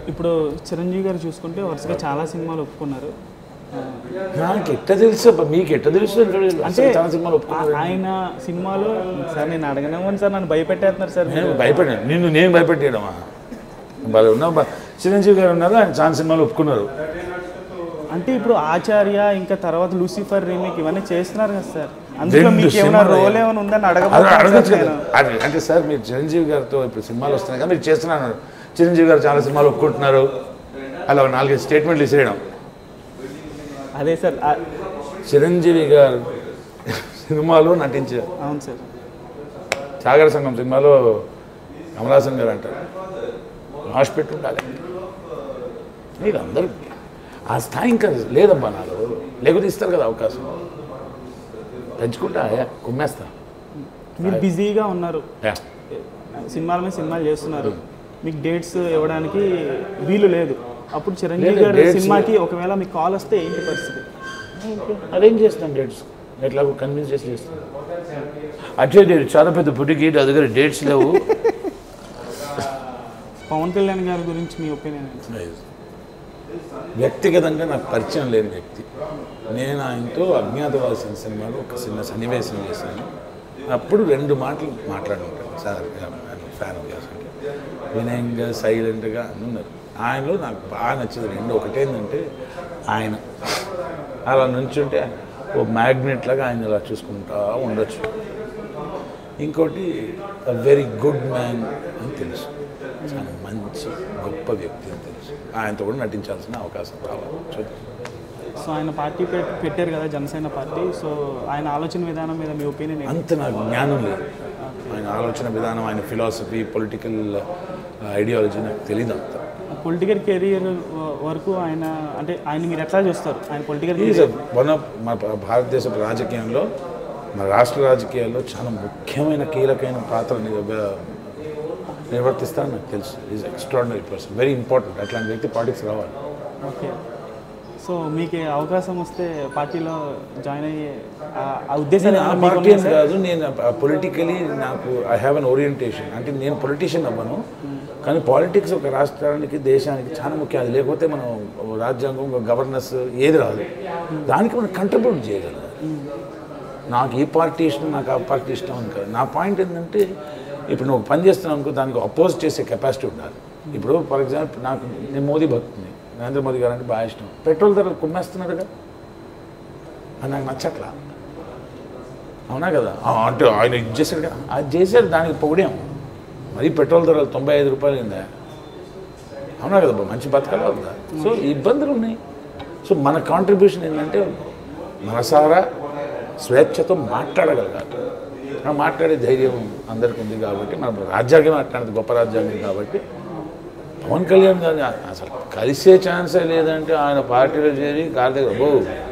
ఇప్పుడు చిరంజీవి గారు చూసుకుంటే వరుసగా చాలా సినిమాలు ఒప్పుకున్నారు ఆ, నాకు ఎట్ట తెలుసు అబ్బా, మీకు ఎట్ట తెలుసు అంటే చాలా సినిమాలు ఒప్పుకున్నారు ఆ- ఆయన సినిమాలో సార్ నేను అడగనేమని సార్ నన్ను భయపెట్టేస్తున్నారు సార్ నేను భయపడాను నిన్ను నేను భయపెట్టేయడమా వాళ్ళు ఉన్నా బా- చిరంజీవి గారు ఉన్నారు ఆయన చాలా సినిమాలు ఒప్పుకున్నారు అంటే ఇప్పుడు ఆచార్య ఇంకా తర్వాత లూసిఫర్ రీమేక్ ఇవన్నీ చేస్తున్నారు కదా సార్ అందులో రెండు మీకు ఏమైనా సినిమాలు రోల్ ఏమైనా ఉందని అది అడగచ్చు అడగబోతున్నాను కదా అది అంటే సార్ మీరు చిరంజీవి గారితో ఇప్పుడు సినిమాలు వస్తున్నాయి కదా మీరు చేస్తున్నారు చిరంజీవి గారు చాలా సినిమాలు ఒప్పుకుంటున్నారు అలా ఒక నాలుగైదు స్టేట్మెంట్లు ఇసేయడం అదే సార్ ఆ- చిరంజీవి గారు సినిమాలో నటించారు అవును సార్ సాగర సంఘం సినిమాలో కమలాసన్ గారు అంటారు హాస్పిటల్ ఉండాలి మీరు అందరూ ఆ స్థాయి ఇంకా లేదబ్బా నాలో లేకపోతే ఇస్తారు కదా అవకాశం పెంచుకుంటా యా, కుమ్మేస్తా మీరు బిజీగా ఉన్నారు యా. సినిమాల మీద సినిమాలు చేస్తున్నారు మీకు డేట్స్ ఇవ్వడానికి వీలు లేదు అప్పుడు చిరంజీవి లేదు, గారి dates- సినిమాకి ఒకవేళ మీకు కాల్ వస్తే ఏంటి పరిస్థితి అరేంజ్ చేస్తాను డేట్స్ ఎట్లాగో కన్విన్స్ చేసి చేస్తాను అట్లే డేట్ చాలా పెద్ద పుట్టికి నా దగ్గర డేట్స్ లేవు పవన్ కళ్యాణ్ గారి గురించి మీ ఒపీనియన్ ఏంటి వ్యక్తిగతంగా నాకు పరిచయం లేని వ్యక్తి నేను ఆయనతో అజ్ఞాతవాసిన సినిమాలో ఒక చిన్న సన్నివేశం చేశాను అప్పుడు రెండు మాటలు మాట్లాడుకుంటాను సార్ ఫ్యాన్ అంటే వినయంగా సైలెంట్గా అని ఉన్నారు ఆయనలో నాకు బాగా నచ్చింది రెండు ఒకటేంటంటే ఆయన అలా నుంచుంటే ఓ మ్యాగ్నెట్ లాగా ఆయన అలా చూసుకుంటా ఉండొచ్చు ఇంకోటి వెరీ గుడ్ మ్యాన్ అని తెలుసు చాలా మంచి గొప్ప వ్యక్తి అని తెలుసు ఆయనతో కూడా నటించాల్సిన అవకాశం రావాలి చూద్దాం సో ఆయన పార్టీ పెట్- పెట్టారు కదా జనసేన పార్టీ సో ఆయన ఆలోచన విధానం మీద మీ ఒపీనియన్ ఏంటి అంత నాకు జ్ఞానం లేదు ఆయన ఆలోచన విధానం ఆయన ఫిలాసఫీ పొలిటికల్ ఐడియాలజీ నాకు తెలియదు అంత పొలిటికల్ కెరీర్ వరకు ఆయన అంటే ఆయన మీరు ఎట్లా చూస్తారు ఆయన పొలిటికల్ ఈజ్ వన్ ఆఫ్ మన భారతదేశ రాజకీయంలో మన రాష్ట్ర రాజకీయాల్లో చాలా ముఖ్యమైన కీలకమైన పాత్ర ని- నిర్వర్తిస్తారని నాకు తెలుసు is extraordinary person very important అట్లాంటి వ్యక్తి పాలిటిక్స్ రావాలి ఓకే సో మీకు ఏ అవకాశం వస్తే పార్టీలో జాయిన్ అయ్యే ఆ- ఆ ఉద్దేశం నేను ఆ ఏమైనా మీకు పార్టీ ఉందా సార్? కాదు నేను పొలిటికలీ నాకు ఐ హ్యావ్ అన్ ఓరియంటేషన్ అంటే నేను పొలిటీషియన్ అవ్వను కానీ పాలిటిక్స్ ఒక రాష్ట్రానికి దేశానికి చాలా ముఖ్యం అది లేకపోతే మనం రాజ్యాంగం గవర్నెన్స్ ఏది రాదు దానికి మనం కంట్రిబ్యూట్ చేయగలం నాకు ఈ పార్టీ ఇష్టం నాకు ఆ పార్టీ ఇష్టం అని కాదు నా పాయింట్ ఏంటంటే ఇప్పుడు నువ్వు పని చేస్తున్నావు అనుకో దానికి అపోజ్ చేసే కెపాసిటీ ఉండాలి ఇప్పుడు ఫర్ ఎగ్జాంపుల్ నాకు నేను మోదీ భక్తుని నరేంద్ర మోదీ గారు అంటే బాగా ఇష్టం పెట్రోల్ ధరలు కుమ్మేస్తున్నాడుగా అది నాకు నచ్చట్లా అవునా కదా ఆ, అంటే ఆయన ఇది చేశాడు కదా అది చేశాడు దానికి పొగిడాం మరి పెట్రోల్ ధరలు తొంభై ఐదు రూపాయలు అయిందా అవునా కదా బా, మంచి బతకాలి అవుతుందా సో ఇబ్బందులు ఉన్నాయి సో మన కాంట్రిబ్యూషన్ ఏంటంటే మనసారా స్వేచ్ఛతో మాట్లాడగలగాలి ఆ మాట్లాడే ధైర్యం అందరికీ ఉంది కాబట్టి మన రాజ్యాంగం అట్లాంటిది గొప్ప రాజ్యాంగం కాబట్టి పవన్ కళ్యాణ్ గారిని అసలు కలిసే ఛాన్సే లేదంటే ఆయన పార్టీలో చేరి కార్తీక్ బాబు